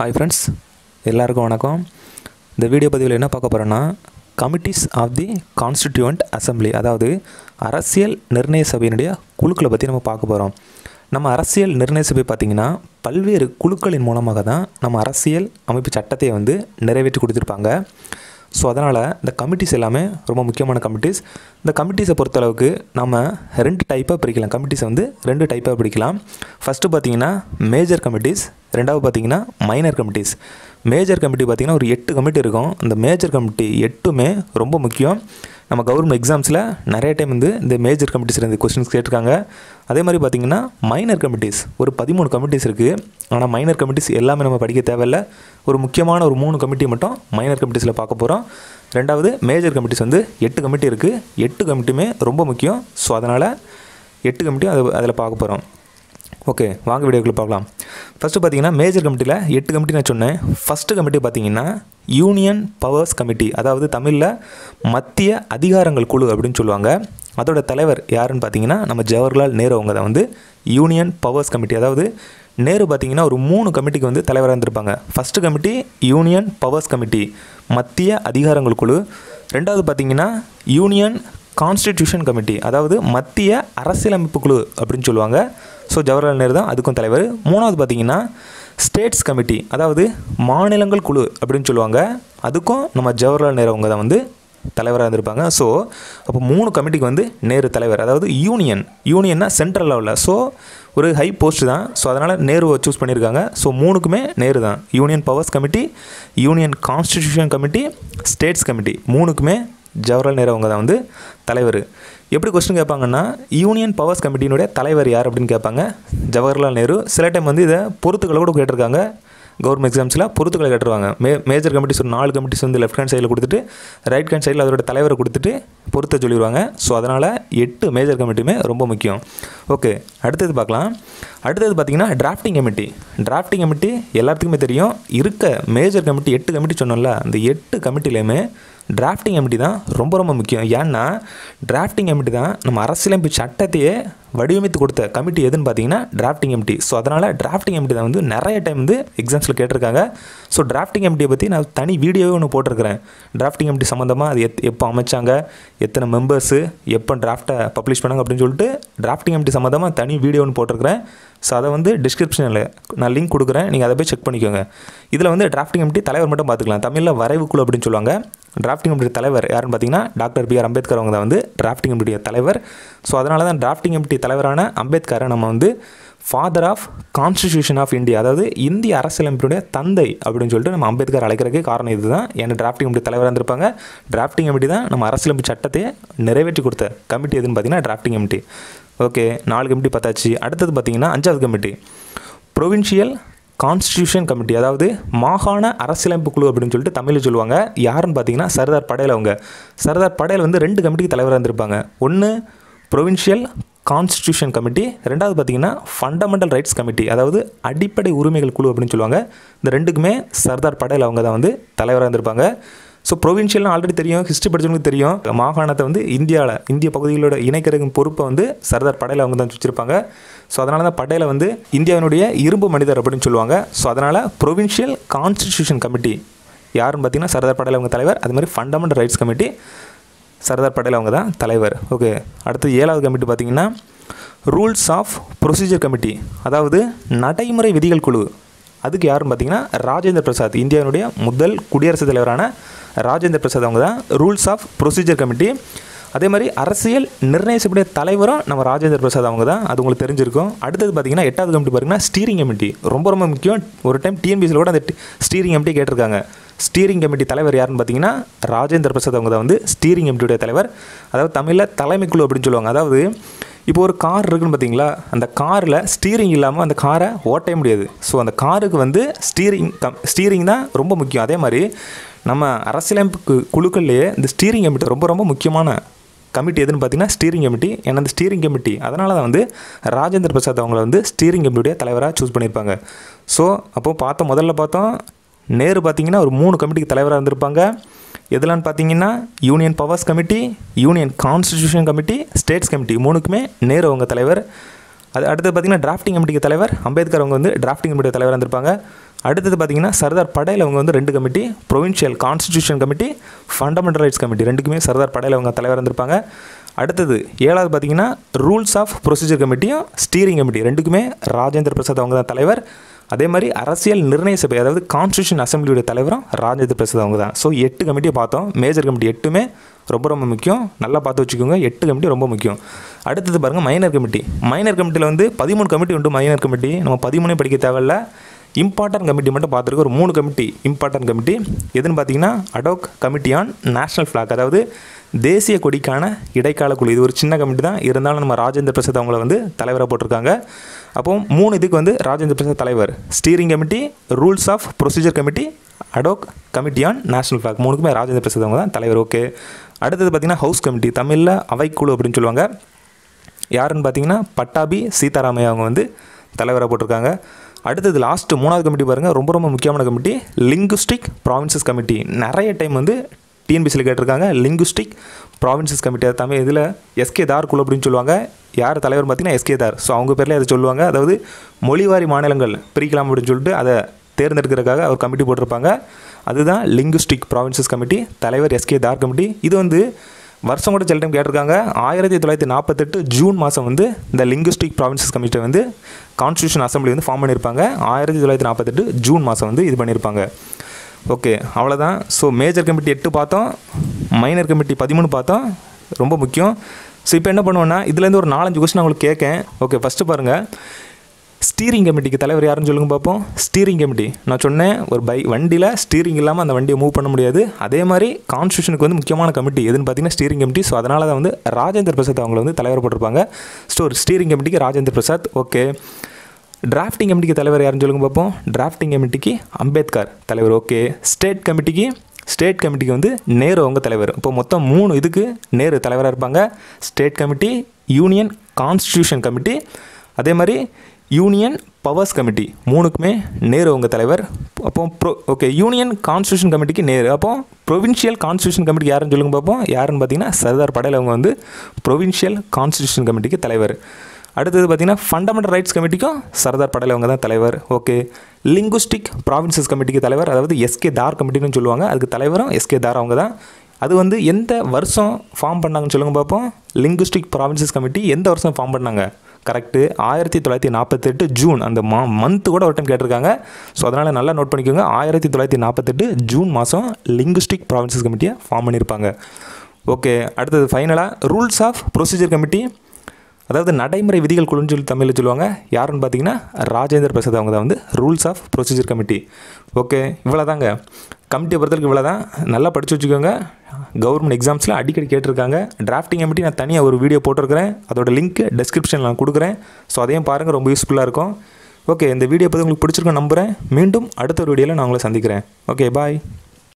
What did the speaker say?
hi friends எல்லாருக்கும் வணக்கம் இந்த வீடியோ பதிவில் என்ன பார்க்க போகிறோன்னா committees of the constituent assembly அதாவது அரசியல் நிர்ணய சபையினுடைய குழுக்களை பற்றி நம்ம பார்க்க போகிறோம் நம்ம அரசியல் நிர்ணய சபை பார்த்திங்கன்னா பல்வேறு குழுக்களின் மூலமாக தான் நம்ம அரசியல் அமைப்பு சட்டத்தை வந்து நிறைவேற்றி கொடுத்துருப்பாங்க ஸோ அதனால் இந்த கமிட்டிஸ் எல்லாமே ரொம்ப முக்கியமான கமிட்டிஸ் இந்த கமிட்டிஸை பொறுத்தளவுக்கு நம்ம ரெண்டு டைப்பாக பிரிக்கலாம் கமிட்டிஸை வந்து ரெண்டு டைப்பாக பிரிக்கலாம் ஃபஸ்ட்டு பார்த்தீங்கன்னா மேஜர் கமிட்டிஸ் ரெண்டாவது பார்த்தீங்கன்னா மைனர் கமிட்டிஸ் மேஜர் கமிட்டி பார்த்திங்கன்னா ஒரு எட்டு கமிட்டி இருக்கும் இந்த மேஜர் கமிட்டி எட்டுமே ரொம்ப முக்கியம் நம்ம கவர்மெண்ட் எக்ஸாம்ஸில் நிறைய டைம் வந்து இந்த மேஜர் கமிட்டிஸில் இந்த கொஸ்டின்ஸ் கேட்டிருக்காங்க அதே மாதிரி பார்த்திங்கன்னா மைனர் கமிட்டிஸ் ஒரு பதிமூணு கமிட்டிஸ் இருக்குது ஆனால் மைனர் கமிட்டிஸ் எல்லாமே நம்ம படிக்க தேவையில்ல ஒரு முக்கியமான ஒரு மூணு கமிட்டி மட்டும் மைனர் கமிட்டிஸில் பார்க்க போகிறோம் ரெண்டாவது மேஜர் கமிட்டிஸ் வந்து எட்டு கமிட்டி இருக்குது எட்டு கமிட்டியுமே ரொம்ப முக்கியம் ஸோ அதனால் எட்டு கமிட்டியும் அது அதில் பார்க்க போகிறோம் ஓகே வாங்க வீடியோக்குள்ள பார்க்கலாம் ஃபஸ்ட்டு பார்த்தீங்கன்னா மேஜர் கமிட்டியில் எட்டு கமிட்டி நான் சொன்னேன் ஃபஸ்ட்டு கமிட்டி பார்த்தீங்கன்னா யூனியன் பவர்ஸ் கமிட்டி அதாவது தமிழில் மத்திய அதிகாரங்கள் குழு அப்படின்னு சொல்லுவாங்க அதோட தலைவர் யாருன்னு பார்த்தீங்கன்னா நம்ம ஜவஹர்லால் நேரு அவங்க தான் வந்து யூனியன் பவர்ஸ் கமிட்டி அதாவது நேரு பார்த்தீங்கன்னா ஒரு மூணு கமிட்டிக்கு வந்து தலைவராக இருந்திருப்பாங்க first committee union powers committee மத்திய அதிகாரங்கள் குழு ரெண்டாவது பார்த்தீங்கன்னா யூனியன் கான்ஸ்டிடியூஷன் கமிட்டி அதாவது மத்திய அரசியலமைப்பு குழு அப்படின்னு சொல்லுவாங்க ஸோ ஜவஹர்லால் நேரு தான் அதுக்கும் தலைவர் மூணாவது பார்த்தீங்கன்னா ஸ்டேட்ஸ் கமிட்டி அதாவது மாநிலங்கள் குழு அப்படின்னு சொல்லுவாங்க அதுக்கும் நம்ம ஜவஹர்லால் நேரு அவங்க தான் வந்து தலைவராக இருந்திருப்பாங்க ஸோ அப்போ மூணு கமிட்டிக்கு வந்து நேரு தலைவர் அதாவது யூனியன் யூனியன்னா சென்ட்ரல் லெவலில் ஸோ ஒரு ஹை போஸ்ட் தான் ஸோ அதனால் நேருவை சூஸ் பண்ணியிருக்காங்க ஸோ மூணுக்குமே நேரு தான் union powers committee union constitution committee states committee மூணுக்குமே ஜவஹர்லால் நேரு அவங்க தான் வந்து தலைவர் எப்படி கொஸ்டின் கேட்பாங்கன்னா யூனியன் பவர்ஸ் கமிட்டியினுடைய தலைவர் யார் அப்படின்னு கேட்பாங்க ஜவஹர்லால் நேரு சில டைம் வந்து இதை பொறுத்துக்களை கூட கேட்டிருக்காங்க கவர்மெண்ட் எக்ஸாம்ஸில் பொறுத்துக்களை கேட்டுருவாங்க மே மேஜர் கமிட்டிஸ் ஒரு நாலு கமிட்டிஸ் வந்து லெஃப்ட் ஹேண்ட் சைடில் கொடுத்துட்டு ரைட் ஹேண்ட் சைடில் அதோட தலைவரை கொடுத்துட்டு பொறுத்த சொல்லிடுவாங்க ஸோ அதனால் எட்டு மேஜர் கமிட்டியுமே ரொம்ப முக்கியம் ஓகே அடுத்தது பார்க்கலாம் அடுத்தது பார்த்திங்கன்னா டிராஃப்டிங் கமிட்டி டிராஃப்டிங் கமிட்டி எல்லாத்துக்குமே தெரியும் இருக்க மேஜர் கமிட்டி எட்டு கமிட்டி சொன்னோம்ல அந்த எட்டு கமிட்டிலையுமே டிராஃப்டிங் கமிட்டி தான் ரொம்ப ரொம்ப முக்கியம் ஏன்னா டிராஃப்டிங் கமிட்டி தான் நம்ம அரசியலமைப்பு சட்டத்தையே வடிவமைத்து கொடுத்த கமிட்டி எதுன்னு பார்த்தீங்கன்னா டிராஃப்டிங் கமிட்டி ஸோ அதனால் டிராஃப்டிங் கமிட்டி தான் வந்து நிறைய டைம் வந்து எக்ஸாம்ஸில் கேட்டிருக்காங்க ஸோ டிராஃப்டிங் கமிட்டியை பற்றி நான் தனி வீடியோவே ஒன்று போட்டிருக்கிறேன் டிராஃப்டிங் கமிட்டி சம்மந்தமாக அது எத் எப்போ அமைச்சாங்க எத்தனை மெம்பர்ஸு எப்போ டிராஃப்ட்டை பப்ளிஷ் பண்ணாங்க அப்படின்னு சொல்லிட்டு டிராஃப்டிங் கமிட்டி சம்மந்தமாக தனி வீடியோ ஒன்று போட்டிருக்கிறேன் ஸோ அதை வந்து டிஸ்கிரிப்ஷனில் நான் லிங்க் கொடுக்குறேன் நீங்கள் அதை போய் செக் பண்ணிக்கோங்க இதில் வந்து டிராஃப்டிங் கமிட்டி தலைவர் மட்டும் பார்த்துக்கலாம் தமிழில் வரைவு குழு அப்படின்னு சொல்லுவாங்க டிராஃப்டிங் கமிட்டி தலைவர் யாருன்னு பார்த்தீங்கன்னா டாக்டர் பி ஆர் அம்பேத்கர் அவங்க தான் வந்து டிராஃப்டிங் கமிட்டிய தலைவர் ஸோ அதனால தான் டிராஃப்டிங் கமிட்டி தலைவரான அம்பேத்கரை நம்ம வந்து father of constitution of India அதாவது இந்திய அரசியலமைப்பினுடைய தந்தை அப்படின்னு சொல்லிட்டு நம்ம அம்பேத்கர் அழைக்கிறதுக்கு காரணம் இதுதான் ஏன்னா டிராஃப்டிங் கமிட்டி தலைவராக இருந்திருப்பாங்க டிராஃப்டிங் கமிட்டி தான் நம்ம அரசியலமைப்பு சட்டத்தை நிறைவேற்றி கொடுத்த கமிட்டி எதுன்னு பார்த்தீங்கன்னா டிராஃப்டிங் கமிட்டி ஓகே நாலு கமிட்டி பார்த்தாச்சு அடுத்தது பார்த்தீங்கன்னா அஞ்சாவது கமிட்டி ப்ரொவின்ஷியல் கான்ஸ்டியூஷன் கமிட்டி அதாவது மாகாண அரசியலமைப்பு குழு அப்படின்னு சொல்லிட்டு தமிழில் சொல்லுவாங்க யாருன்னு பார்த்தீங்கன்னா சர்தார் படேல் அவங்க சர்தார் படேல் வந்து ரெண்டு கமிட்டிக்கு தலைவராக இருந்திருப்பாங்க ஒன்று ப்ரொவின்ஷியல் கான்ஸ்டியூஷன் கமிட்டி ரெண்டாவது பார்த்தீங்கன்னா ஃபண்டமெண்டல் ரைட்ஸ் கமிட்டி அதாவது அடிப்படை உரிமைகள் குழு அப்படின்னு சொல்லுவாங்க இந்த ரெண்டுக்குமே சர்தார் படேல் அவங்க தான் வந்து தலைவராக இருந்திருப்பாங்க ஸோ ப்ரொவின்ஷியல்னு ஆல்ரெடி தெரியும் ஹிஸ்ட்ரி படிச்சவங்களுக்கு தெரியும் மாகாணத்தை வந்து இந்தியாவில் இந்திய பகுதிகளோட இணைக்கிறதுக்கு பொறுப்பை வந்து சர்தார் படேல் அவங்க தான் வச்சுருப்பாங்க ஸோ அதனால தான் பட்டேலை வந்து இந்தியாவினுடைய இரும்பு மனிதர் அப்படின்னு சொல்லுவாங்க ஸோ அதனால் ப்ரொவின்ஷியல் கான்ஸ்டிடியூஷன் கமிட்டி யாருன்னு பார்த்தீங்கன்னா சர்தார் படேல் அவங்க தலைவர் அது மாதிரி fundamental rights committee Sardar Patel அவங்க தான் தலைவர் ஓகே அடுத்து ஏழாவது கமிட்டி பார்த்தீங்கன்னா ரூல்ஸ் ஆஃப் ப்ரொசீஜர் கமிட்டி அதாவது நடைமுறை விதிகள் குழு அதுக்கு யாருன்னு பார்த்தீங்கன்னா ராஜேந்திர பிரசாத் இந்தியாவினுடைய முதல் குடியரசுத் தலைவரான ராஜேந்திர பிரசாத் அவங்க தான் ரூல்ஸ் ஆஃப் ப்ரொசீஜர் கமிட்டி அதே மாதிரி அரசியல் நிர்ணயிச்சக்கூடிய தலைவரும் நம்ம ராஜேந்திர பிரசாத் அவங்க தான் அது உங்களுக்கு தெரிஞ்சிருக்கும் அடுத்தது பார்த்தீங்கன்னா எட்டாவது கமிட்டி பார்த்தீங்கன்னா ஸ்டீரிங் கமிட்டி ரொம்ப ரொம்ப முக்கியம் ஒரு டைம் டிஎன்பிசியில் கூட அந்த ஸ்டீரிங் கமிட்டி கேட்டிருக்காங்க ஸ்டீரிங் கமிட்டி தலைவர் யாருன்னு பார்த்தீங்கன்னா ராஜேந்திர பிரசாத் அவங்க தான் வந்து ஸ்டீரிங் கமிட்டியுடைய தலைவர் அதாவது தமிழில் தலைமைக்குழு அப்படின்னு சொல்லுவாங்க அதாவது இப்போ ஒரு கார் இருக்குன்னு பார்த்தீங்களா அந்த காரில் ஸ்டீரிங் இல்லாமல் அந்த காரை ஓட்டவே முடியாது ஸோ அந்த காருக்கு வந்து ஸ்டீரிங் கம் ஸ்டீரிங் தான் ரொம்ப முக்கியம் அதே மாதிரி நம்ம அரசியலமைப்பு குழுக்கள்லேயே இந்த ஸ்டீரிங் கமிட்டி ரொம்ப ரொம்ப முக்கியமான கமிட்டி எதுன்னு பார்த்தீங்கன்னா ஸ்டீரிங் கமிட்டி ஏன்னா அந்த ஸ்டீரிங் கமிட்டி அதனால தான் வந்து ராஜேந்திர பிரசாத் அவங்கள வந்து ஸ்டீரிங் கமிட்டியுடைய தலைவராக சூஸ் பண்ணியிருப்பாங்க ஸோ அப்போது பார்த்தோம் முதல்ல பார்த்தோம் நேரு பார்த்தீங்கன்னா ஒரு மூணு கமிட்டிக்கு தலைவராக இருந்திருப்பாங்க எதுலான்னு பார்த்தீங்கன்னா union powers committee union constitution committee states committee மூணுக்குமே நேரு அவங்க தலைவர் அது அடுத்து பார்த்தீங்கன்னா டிராஃப்டிங் கமிட்டிக்கு தலைவர் அம்பேத்கர் அவங்க வந்து டிராஃப்டிங் கமிட்டி தலைவராக இருந்திருப்பாங்க அடுத்தது பார்த்தீங்கன்னா சர்தார் படேல் அவங்க வந்து ரெண்டு committee provincial constitution committee fundamental rights committee ரெண்டுக்குமே சர்தார் படேல் அவங்க தலைவர் இருந்திருப்பாங்க அடுத்தது ஏழாவது பார்த்தீங்கன்னா ரூல்ஸ் ஆஃப் ப்ரொசீஜர் கமிட்டியும் ஸ்டீரிங் கமிட்டி ரெண்டுக்குமே ராஜேந்திர பிரசாத் அவங்க தான் தலைவர் அதே மாதிரி அரசியல் நிர்ணய சபை அதாவது கான்ஸ்டியூஷன் அசம்பிளியோட தலைவரும் ராஜேந்திர பிரசாத் அவங்க தான் ஸோ எட்டு கமிட்டியை பார்த்தோம் மேஜர் கமிட்டி எட்டுமே ரொம்ப ரொம்ப முக்கியம் நல்லா பார்த்து வச்சுக்கோங்க எட்டு கமிட்டி ரொம்ப முக்கியம் அடுத்தது பாருங்கள் மைனர் கமிட்டி மைனர் கமிட்டியில் வந்து பதிமூணு கமிட்டி உண்டு மைனர் கமிட்டி நம்ம பதிமூணே படிக்க தேவையில்ல இம்பார்ட்டன்ட் கமிட்டி மட்டும் பார்த்துருக்கோம் ஒரு மூணு கமிட்டி இம்பார்ட்டன்ட் கமிட்டி எதுன்னு பார்த்தீங்கன்னா ad hoc committee on national flag அதாவது தேசிய கொடிக்கான இடைக்கால குழு இது ஒரு சின்ன கமிட்டி தான் இருந்தாலும் நம்ம ராஜேந்திர பிரசாத் அவங்கள வந்து தலைவராக போட்டிருக்காங்க அப்போ மூணு இதுக்கு வந்து ராஜேந்திர பிரசாத் தலைவர் steering committee rules of procedure committee ad hoc committee on national flag மூணுக்குமே ராஜேந்திர பிரசாத் அவங்க தான் தலைவர் ஓகே அடுத்தது பார்த்திங்கன்னா ஹவுஸ் கமிட்டி தமிழில் அவைக்குழு அப்படின்னு சொல்லுவாங்க யாருன்னு பார்த்தீங்கன்னா பட்டாபி சீதாராமையா அவங்க வந்து தலைவராக போட்டிருக்காங்க அடுத்தது லாஸ்ட்டு மூணாவது கமிட்டி பாருங்கள் ரொம்ப ரொம்ப முக்கியமான கமிட்டி லிங்குஸ்டிக் ப்ராவின்சஸ் கமிட்டி நிறைய டைம் வந்து டிஎன்பிசியில் கேட்டிருக்காங்க லிங்குஸ்டிக் ப்ராவின்சஸ் கமிட்டி அது தமிழ் இதில் எஸ்கே தார் குழு அப்படின்னு சொல்லுவாங்க யார் தலைவர் பார்த்தீங்கன்னா எஸ்கே தார் ஸோ அவங்க பேரில் அதை சொல்லுவாங்க அதாவது மொழிவாரி மாநிலங்கள் பிரிக்கலாம் அப்படின்னு சொல்லிட்டு அதை தேர்ந்தெடுக்கிறதுக்காக அவர் கமிட்டி போட்டிருப்பாங்க அதுதான் லிங்குஸ்டிக் ப்ராவின்சஸ் கமிட்டி தலைவர் எஸ்கே தார் கமிட்டி இது வந்து வருஷம் கூட சில டைம் கேட்டிருக்காங்க ஆயிரத்தி தொள்ளாயிரத்தி நாற்பத்தெட்டு ஜூன் மாதம் வந்து இந்த லிங்குஸ்டிக் ப்ராவின்சஸ் கமிட்டியை வந்து கான்ஸ்டியூஷன் அசம்பிளி வந்து ஃபார்ம் பண்ணியிருப்பாங்க ஆயிரத்தி தொள்ளாயிரத்தி நாற்பத்தெட்டு ஜூன் மாதம் வந்து இது பண்ணியிருப்பாங்க ஓகே அவ்வளோதான் ஸோ மேஜர் கமிட்டி எட்டு பார்த்தோம் மைனர் கமிட்டி பதிமூணு பார்த்தோம் ரொம்ப முக்கியம் ஸோ இப்போ என்ன பண்ணுவோன்னா இதுலேருந்து ஒரு நாலஞ்சு கொஸ்டின் உங்களுக்கு கேட்கேன் ஓகே ஃபஸ்ட்டு பாருங்கள் ஸ்டீரிங் கமிட்டிக்கு தலைவர் யாருன்னு சொல்லுங்க பார்ப்போம் ஸ்டீரிங் கமிட்டி நான் சொன்னேன் ஒரு பை வண்டியில் ஸ்டீரிங் இல்லாமல் அந்த வண்டியை மூவ் பண்ண முடியாது அதே மாதிரி கான்ஸ்டியூஷனுக்கு வந்து முக்கியமான கமிட்டி எதுன்னு பார்த்தீங்கன்னா ஸ்டீரிங் கமிட்டி ஸோ அதனால தான் வந்து ராஜேந்திர பிரசாத் அவங்கள வந்து தலைவர் போட்டிருப்பாங்க ஸோ ஸ்டீரிங் கமிட்டிக்கு ராஜேந்திர பிரசாத் ஓகே டிராஃப்டிங் கமிட்டிக்கு தலைவர் யாருன்னு சொல்லுங்க பார்ப்போம் டிராஃப்டிங் கமிட்டிக்கு அம்பேத்கர் தலைவர் ஓகே ஸ்டேட் கமிட்டிக்கு ஸ்டேட் கமிட்டிக்கு வந்து நேரு அவங்க தலைவர் இப்போ மொத்தம் மூணு இதுக்கு நேரு தலைவராக இருப்பாங்க state committee union constitution committee அதே மாதிரி யூனியன் பவர்ஸ் கமிட்டி மூணுக்குமே நேரு அவங்க தலைவர் அப்போ ப்ரோ ஓகே யூனியன் கான்ஸ்டியூஷன் கமிட்டிக்கு நேரு அப்போ ப்ரொவின்ஷியல் கான்ஸ்டியூஷன் கமிட்டிக்கு யாருன்னு சொல்லுங்க பார்ப்போம் யாருன்னு பார்த்தீங்கன்னா சர்தார் படேல் அவங்க வந்து ப்ரொவின்ஷியல் கான்ஸ்டியூஷன் கமிட்டிக்கு தலைவர் அடுத்தது பார்த்தீங்கன்னா ஃபண்டமெண்டல் ரைட்ஸ் கமிட்டிக்கும் சர்தார் படேல் அவங்க தான் தலைவர் ஓகே லிங்குஸ்டிக் ப்ராவின்சஸ் கமிட்டிக்கு தலைவர் அதாவது எஸ்கே தார் கமிட்டின்னு சொல்லுவாங்க அதுக்கு தலைவரும் எஸ்கே தார் அவங்க தான் அது வந்து எந்த வருஷம் ஃபார்ம் பண்ணாங்கன்னு சொல்லுங்க பார்ப்போம் லிங்குஸ்டிக் ப்ராவின்சஸ் கமிட்டி எந்த வருஷம் ஃபார்ம் பண்ணாங்க கரெக்டு ஆயிரத்தி தொள்ளாயிரத்தி நாற்பத்தெட்டு ஜூன் அந்த மா மந்த்து கூட ஒரு டைம் கேட்டிருக்காங்க ஸோ அதனால் நல்லா நோட் பண்ணிக்கோங்க ஆயிரத்தி தொள்ளாயிரத்தி நாற்பத்தெட்டு ஜூன் மாதம் லிங்குஸ்டிக் ப்ராவின்சஸ் கமிட்டியை ஃபார்ம் பண்ணியிருப்பாங்க ஓகே அடுத்தது ஃபைனலாக ரூல்ஸ் ஆஃப் ப்ரொசீஜர் கமிட்டி அதாவது நடைமுறை விதிகள் குழுன்னு சொல்லி தமிழில் சொல்லுவாங்க யாருன்னு பார்த்தீங்கன்னா ராஜேந்திர பிரசாத் அவங்க தான் வந்து rules of procedure committee okay இவ்வளோ தாங்க கமிட்டியை பொறுத்தவரைக்கும் இவ்வளோ தான் நல்லா படித்து வச்சுக்கோங்க கவர்மெண்ட் எக்ஸாம்ஸில் அடிக்கடி கேட்டிருக்காங்க டிராஃப்டிங் கமிட்டி நான் தனியாக ஒரு வீடியோ போட்டிருக்கிறேன் அதோட லிங்க் டெஸ்கிரிப்ஷனில் நான் கொடுக்குறேன் ஸோ அதையும் பாருங்கள் ரொம்ப யூஸ்ஃபுல்லாக இருக்கும் ஓகே இந்த வீடியோ பற்றி உங்களுக்கு பிடிச்சிருக்கோம் நம்புகிறேன் மீண்டும் அடுத்த ஒரு வீடியோவில் நான் உங்களை சந்திக்கிறேன் ஓகே பாய்